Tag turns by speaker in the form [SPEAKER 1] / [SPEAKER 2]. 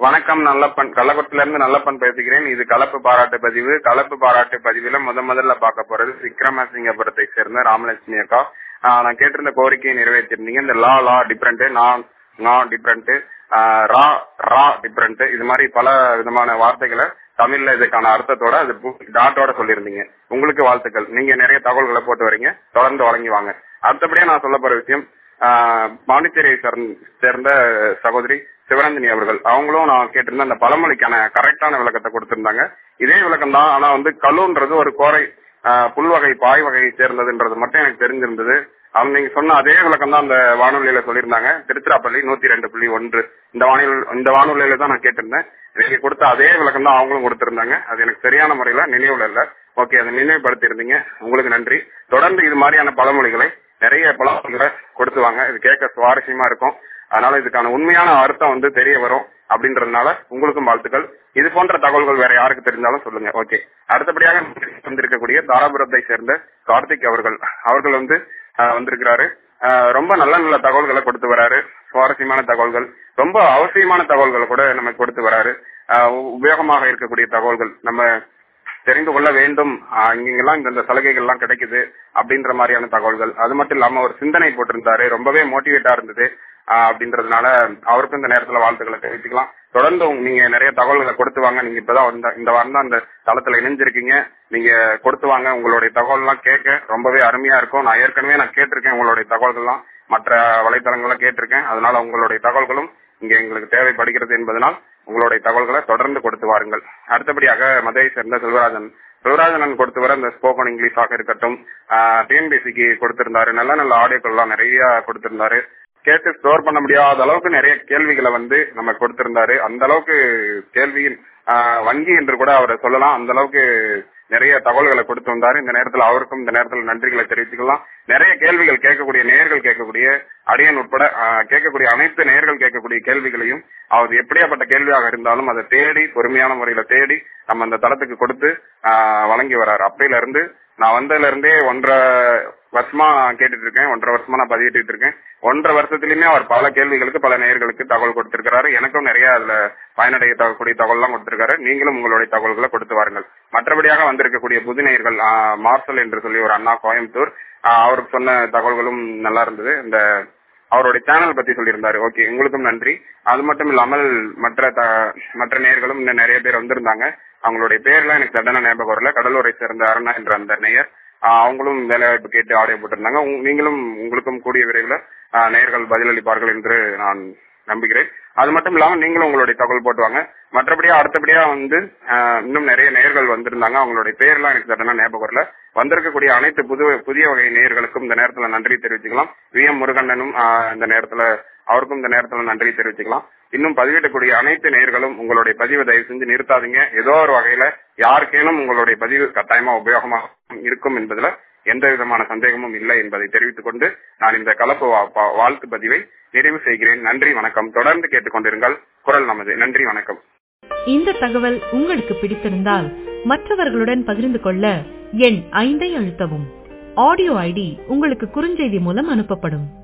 [SPEAKER 1] வணக்கம் நல்லப்பன் கள்ளக்குளத்துல இருந்து நல்லப்பன் பேசுகிறேன் இது கலப்பு பாராட்டு பதிவு கலப்பு பாராட்டு பதிவுல முத முதல்ல பார்க்க போறது விக்ரமசிங்கபுரத்தை சேர்ந்த ராமலட்சுமி அக்கா ஆஹ் நான் கேட்டிருந்த கோரிக்கையை நிறைவேற்றிருந்தீங்க இந்த லா லா டிஃபரெண்ட் நான் நான் டிஃபரெண்ட் ரா ரா டிஃபரெண்ட் இது மாதிரி பல விதமான வார்த்தைகளை தமிழ்ல இதுக்கான அர்த்தத்தோட அது டாட்டோட சொல்லியிருந்தீங்க உங்களுக்கு வாழ்த்துக்கள் நீங்க நிறைய தகவல்களை போட்டு வரீங்க தொடர்ந்து வழங்கி வாங்க அடுத்தபடியா நான் சொல்ல போற விஷயம் ஆஹ் பாண்டிச்சேரியை சேர்ந்த- சேர்ந்த சகோதரி சிவரஞ்சனி அவர்கள் அவங்களும் நான் கேட்டிருந்த அந்த பழமொழிக்கான கரெக்டான விளக்கத்தை கொடுத்திருந்தாங்க இதே விளக்கம் தான் ஆனா வந்து கல்லுன்றது ஒரு கோரை ஆஹ் புல்வகை பாய் வகையை சேர்ந்ததுன்றது மட்டும் எனக்கு தெரிஞ்சிருந்தது அவங்க நீங்க சொன்ன அதே விளக்கம் தான் அந்த வானொலியில சொல்லியிருந்தாங்க திருச்சிராப்பள்ளி நூத்தி ரெண்டு புள்ளி ஒன்று இந்த வானொலி இந்த வானொலியில தான் நான் கேட்டிருந்தேன் நீங்க கொடுத்த அதே விளக்கம் தான் அவங்களும் கொடுத்திருந்தாங்க அது எனக்கு சரியான முறையில நினைவுல இல்ல ஓகே அதை நினைவுபடுத்தி இருந்தீங்க உங்களுக்கு நன்றி தொடர்ந்து இது மாதிரியான பழமொழிகளை நிறைய பழமொழிகளை கொடுத்து வாங்க இது கேட்க சுவாரஸ்யமா இருக்கும் அதனால இதுக்கான உண்மையான அர்த்தம் வந்து தெரிய வரும் அப்படின்றதுனால உங்களுக்கும் வாழ்த்துக்கள் இது போன்ற தகவல்கள் வேற யாருக்கு தெரிஞ்சாலும் சொல்லுங்க ஓகே அடுத்தபடியாக வந்திருக்கக்கூடிய தாராபுரத்தை சேர்ந்த கார்த்திக் அவர்கள் அவர்கள் வந்து ஆஹ், வந்திருக்கிறாரு ஆஹ், ரொம்ப நல்ல நல்ல தகவல்களை கொடுத்து வராரு சுவாரஸ்யமான தகவல்கள் ரொம்ப அவசியமான தகவல்களை கூட நமக்கு கொடுத்து வராரு ஆஹ், உபயோகமாக இருக்கக்கூடிய தகவல்கள் நம்ம தெரிந்து கொள்ள வேண்டும் ஆஹ் இங்கெல்லாம் இந்த சலுகைகள் எல்லாம் கிடைக்குது அப்படின்ற மாதிரியான தகவல்கள் அது மட்டும் இல்லாம ஒரு சிந்தனை போட்டிருந்தாரு ரொம்பவே மோட்டிவேட்டா இருந்தது ஆஹ் அப்படின்றதுனால அவருக்கும் இந்த நேரத்துல வாழ்த்துக்களை தெரிவிச்சுக்கலாம் தொடர்ந்து உங்க- நீங்க நிறைய தகவல்களை கொடுத்து வாங்க நீங்க இப்பதான் இந்த- இந்த வாரம் தான் அந்த தளத்துல இணைஞ்சிருக்கீங்க நீங்க கொடுத்து வாங்க உங்களுடைய தகவல் எல்லாம் கேட்க ரொம்பவே அருமையா இருக்கும் நான் ஏற்கனவே நான் கேட்டிருக்கேன் உங்களுடைய தகவல்கள்லாம் மற்ற வலைத்தளங்கள்லாம் கேட்டிருக்கேன் அதனால உங்களுடைய தகவல்களும் இங்க எங்களுக்கு தேவைப்படுகிறது என்பதனால் உங்களுடைய தகவல்களை தொடர்ந்து கொடுத்து வாருங்கள் அடுத்தபடியாக மதுரை சேர்ந்த செல்வராஜன் செல்வராஜன் கொடுத்து வர இந்த ஸ்போக்கன் இங்கிலீஷாக இருக்கட்டும் டிஎன்பிசிக்கு கொடுத்திருந்தாரு நல்ல நல்ல ஆடியோக்கள் எல்லாம் நிறைய கொடுத்திருந்தாரு கேட்டு ஸ்டோர் பண்ண முடியாத அளவுக்கு நிறைய கேள்விகளை வந்து நம்ம கொடுத்திருந்தாரு அந்த அளவுக்கு கேள்வியின் ஆஹ், வங்கி என்று கூட அவரை சொல்லலாம் அந்த அளவுக்கு நிறைய தகவல்களை கொடுத்து வந்தாரு இந்த நேரத்தில் அவருக்கும் இந்த நேரத்தில் நன்றிகளை தெரிவித்துக்கலாம் நிறைய கேள்விகள் கேட்கக்கூடிய நேயர்கள் கேட்கக்கூடிய அடியன் உட்பட ஆஹ், கேட்கக்கூடிய அனைத்து நேயர்கள் கேட்கக்கூடிய கேள்விகளையும் அவர் எப்படியாப்பட்ட கேள்வியாக இருந்தாலும் அதை தேடி பொறுமையான முறையில தேடி நம்ம அந்த தளத்துக்கு கொடுத்து ஆஹ், வழங்கி வர்றாரு அப்பையில இருந்து நான் வந்ததுல இருந்தே ஒன்றரை வருஷமா நான் கேட்டுட்டு இருக்கேன் ஒன்றரை வருஷமா நான் பதிவிட்டு இருக்கேன் ஒன்றரை வருஷத்துலயுமே அவர் பல கேள்விகளுக்கு பல நேயர்களுக்கு தகவல் கொடுத்திருக்கிறாரு எனக்கும் நிறைய அதுல பயனடைய தகக்கூடிய தகவல் எல்லாம் கொடுத்திருக்காரு நீங்களும் உங்களுடைய தகவல்களை கொடுத்து வாருங்கள் மற்றபடியாக வந்திருக்கக்கூடிய புது நேயர்கள் ஆஹ், மார்சல் என்று சொல்லி ஒரு அண்ணா கோயம்புத்தூர் ஆஹ், அவருக்கு சொன்ன தகவல்களும் நல்லா இருந்தது இந்த அவருடைய சேனல் பத்தி சொல்லியிருந்தாரு ஓகே உங்களுக்கும் நன்றி அது மட்டும் இல்லாமல் மற்ற த- மற்ற நேயர்களும் இன்னும் நிறைய பேர் வந்திருந்தாங்க அவங்களுடைய பேர்லாம் எனக்கு சடனா ஞாபகம் வரல கடலூரை சேர்ந்த அருணா என்ற அந்த நேயர் ஆஹ் அவங்களும் வேலைவாய்ப்பு கேட்டு ஆடியோ போட்டிருந்தாங்க உங்க- நீங்களும் உங்களுக்கும் கூடிய விரைவில் ஆஹ் நேயர்கள் பதிலளிப்பார்கள் என்று நான் நம்புகிறேன் அது மட்டும் இல்லாம நீங்களும் உங்களுடைய தகவல் போட்டுவாங்க மற்றபடியா அடுத்தபடியா வந்து ஆஹ் இன்னும் நிறைய நேயர்கள் வந்திருந்தாங்க அவங்களுடைய பேர்லாம் எனக்கு சடனா ஞாபகம் வரல வந்திருக்கக்கூடிய அனைத்து புது புதிய வகை நேயர்களுக்கும் இந்த நேரத்துல நன்றி தெரிவிச்சுக்கலாம் வி எம் முருகண்ணனும் ஆஹ் இந்த நேரத்துல அவருக்கும் இந்த நேரத்துல நன்றி தெரிவிச்சுக்கலாம் இன்னும் பதிவிடக்கூடிய அனைத்து நேயர்களும் உங்களுடைய பதிவை தயவு செஞ்சு நிறுத்தாதீங்க ஏதோ ஒரு வகையில யாருக்கேனும் உங்களுடைய பதிவு கட்டாயமா உபயோகமா இருக்கும் என்பதுல எந்த விதமான சந்தேகமும் இல்லை என்பதை தெரிவித்துக் கொண்டு நான் இந்த கலப்பு வா- பா- வாழ்த்து பதிவை நிறைவு செய்கிறேன் நன்றி வணக்கம் தொடர்ந்து கேட்டுக்கொண்டிருங்கள் குரல் நமது நன்றி வணக்கம்
[SPEAKER 2] இந்த தகவல் உங்களுக்கு பிடித்திருந்தால் மற்றவர்களுடன் பகிர்ந்து கொள்ள எண் ஐந்தை அழுத்தவும் ஆடியோ ஐடி உங்களுக்கு குறுஞ்செய்தி மூலம் அனுப்பப்படும்